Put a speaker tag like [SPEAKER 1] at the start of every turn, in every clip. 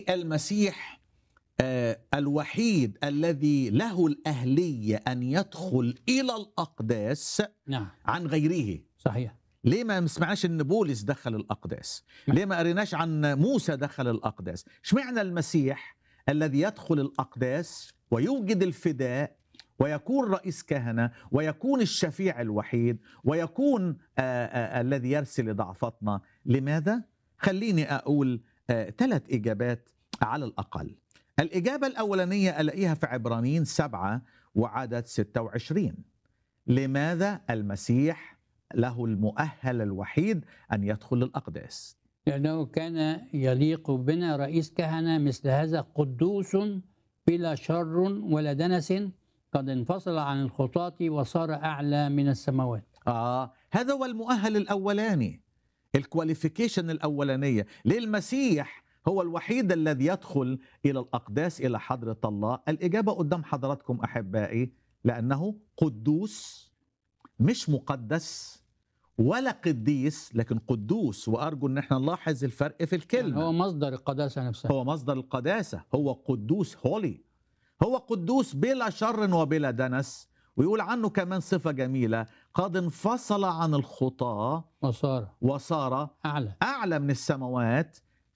[SPEAKER 1] المسيح آه، الوحيد الذي له الأهلية أن يدخل إلى الأقداس
[SPEAKER 2] نعم
[SPEAKER 1] عن غيره
[SPEAKER 2] صحيح
[SPEAKER 1] ليه ما سمعناش ان بولس دخل الاقداس ليه ما قريناش عن موسى دخل الاقداس اشمعنى المسيح الذي يدخل الاقداس ويوجد الفداء ويكون رئيس كهنه ويكون الشفيع الوحيد ويكون آه آه الذي يرسل ضعفتنا لماذا خليني اقول ثلاث اجابات على الاقل الاجابه الاولانيه الاقيها في عبرانيين سبعة وعدد 26 لماذا المسيح له المؤهل الوحيد ان يدخل الاقداس
[SPEAKER 2] لأنه كان يليق بنا رئيس كهنة مثل هذا قدوس بلا شر ولا دنس قد انفصل عن الخطاة وصار أعلى من السماوات
[SPEAKER 1] اه هذا هو المؤهل الاولاني الكواليفيكيشن الاولانيه للمسيح هو الوحيد الذي يدخل الى الاقداس الى حضره الله الاجابه قدام حضراتكم احبائي لانه قدوس مش مقدس ولا قديس لكن قدوس وارجو ان احنا نلاحظ الفرق في الكلمه
[SPEAKER 2] يعني هو مصدر القداسة نفسها
[SPEAKER 1] هو مصدر القداسة هو قدوس هولي هو قدوس بلا شر وبلا دنس ويقول عنه كمان صفة جميلة قد انفصل عن الخطاة
[SPEAKER 2] وصار
[SPEAKER 1] وصار
[SPEAKER 2] أعلى
[SPEAKER 1] أعلى من السماوات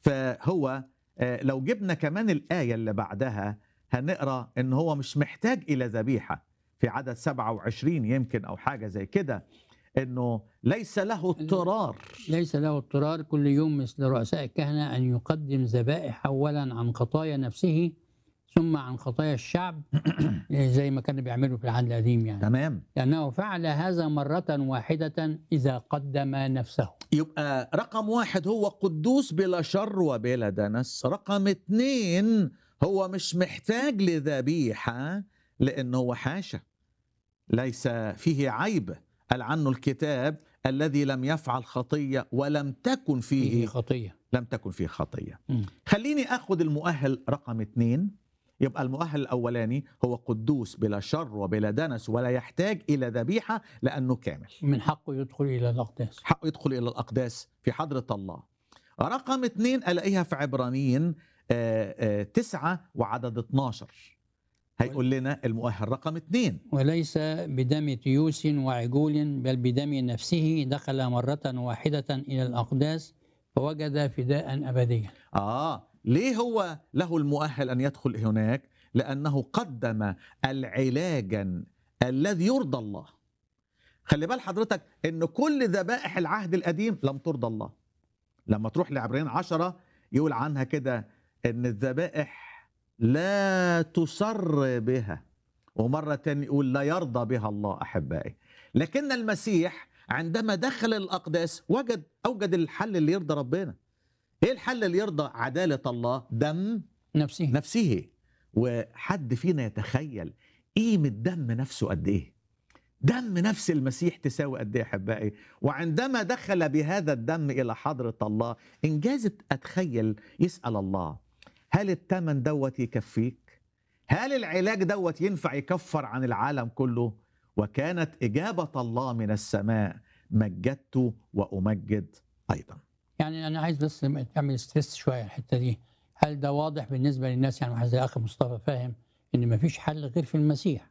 [SPEAKER 1] فهو آه، لو جبنا كمان الآية اللي بعدها هنقرأ إن هو مش محتاج إلى ذبيحة في عدد 27 يمكن أو حاجة زي كده إنه ليس له اضطرار
[SPEAKER 2] ليس له اضطرار كل يوم مثل رؤساء الكهنة أن يقدم ذبائح أولا عن خطايا نفسه ثم عن خطايا الشعب زي ما كانوا بيعملوا في العهد القديم يعني
[SPEAKER 1] تمام
[SPEAKER 2] لأنه فعل هذا مرة واحدة إذا قدم نفسه
[SPEAKER 1] يبقى رقم واحد هو قدوس بلا شر وبلا دنس رقم اتنين هو مش محتاج لذبيحة لأنه هو حاشا ليس فيه عيب قال عنه الكتاب الذي لم يفعل خطية ولم تكن
[SPEAKER 2] فيه
[SPEAKER 1] فيه
[SPEAKER 2] خطية
[SPEAKER 1] لم تكن فيه خطية
[SPEAKER 2] مم.
[SPEAKER 1] خليني أخذ المؤهل رقم اتنين يبقى المؤهل الأولاني هو قدوس بلا شر وبلا دنس ولا يحتاج إلى ذبيحة لأنه كامل
[SPEAKER 2] من حقه يدخل إلى الأقداس
[SPEAKER 1] حقه يدخل الى الاقداس في حضره الله. رقم اثنين الاقيها في عبرانيين آه، آه، تسعة وعدد 12 هيقول لنا المؤهل رقم اثنين
[SPEAKER 2] وليس بدم تيوس وعجول بل بدم نفسه دخل مرة واحدة إلى الأقداس فوجد فداء أبديا
[SPEAKER 1] اه ليه هو له المؤهل ان يدخل هناك؟ لانه قدم العلاجا الذي يرضى الله. خلي بال حضرتك ان كل ذبائح العهد القديم لم ترضى الله. لما تروح لعبرين عشرة يقول عنها كده ان الذبائح لا تسر بها ومرة تانية يقول لا يرضى بها الله أحبائي لكن المسيح عندما دخل الأقداس وجد أوجد الحل اللي يرضى ربنا إيه الحل اللي يرضى عدالة الله دم
[SPEAKER 2] نفسه
[SPEAKER 1] نفسه وحد فينا يتخيل قيمة دم نفسه قد إيه دم نفس المسيح تساوي قد إيه أحبائي وعندما دخل بهذا الدم إلى حضرة الله إنجاز أتخيل يسأل الله هل التمن دوت يكفيك هل العلاج دوت ينفع يكفر عن العالم كله وكانت إجابة الله من السماء مجدت وأمجد أيضا
[SPEAKER 2] يعني أنا عايز بس تعمل ستريس شوية الحتة دي هل ده واضح بالنسبة للناس يعني واحد زي أخي مصطفى فاهم إن مفيش حل غير في المسيح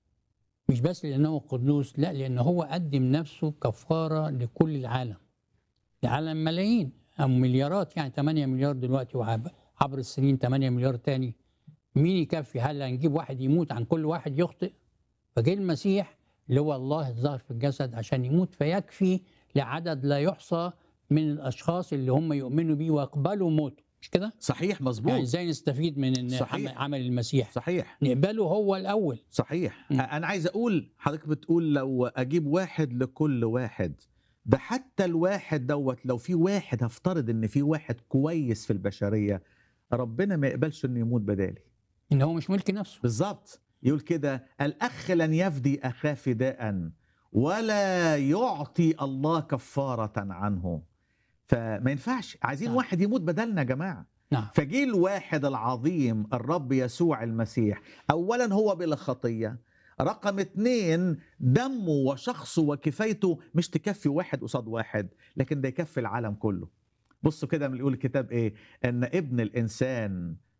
[SPEAKER 2] مش بس لأنه قدوس لا لأنه هو قدم نفسه كفارة لكل العالم العالم ملايين أو مليارات يعني 8 مليار دلوقتي وعب- عبر السنين 8 مليار تاني مين يكفي هل هنجيب واحد يموت عن كل واحد يخطئ فجه المسيح اللي هو الله الظاهر في الجسد عشان يموت فيكفي لعدد لا يحصى من الاشخاص اللي هم يؤمنوا بيه ويقبلوا موته مش كده؟
[SPEAKER 1] صحيح مظبوط
[SPEAKER 2] يعني ازاي نستفيد من ان
[SPEAKER 1] صحيح.
[SPEAKER 2] عمل- عمل المسيح
[SPEAKER 1] صحيح
[SPEAKER 2] نقبله هو الاول
[SPEAKER 1] صحيح
[SPEAKER 2] م.
[SPEAKER 1] انا عايز اقول حضرتك بتقول لو اجيب واحد لكل واحد ده حتى الواحد دوت لو في واحد هفترض ان في واحد كويس في البشريه ربنا ما يقبلش انه يموت بدالي
[SPEAKER 2] ان هو مش ملك نفسه
[SPEAKER 1] بالظبط يقول كده الاخ لن يفدي اخاه فداء ولا يعطي الله كفاره عنه فما ينفعش عايزين
[SPEAKER 2] نعم.
[SPEAKER 1] واحد يموت بدلنا يا جماعه
[SPEAKER 2] نعم
[SPEAKER 1] فجه الواحد العظيم الرب يسوع المسيح اولا هو بلا خطيه رقم اتنين دمه وشخصه وكفايته مش تكفي واحد قصاد واحد لكن ده يكفي العالم كله بصوا كده بيقول الكتاب ايه ان ابن الانسان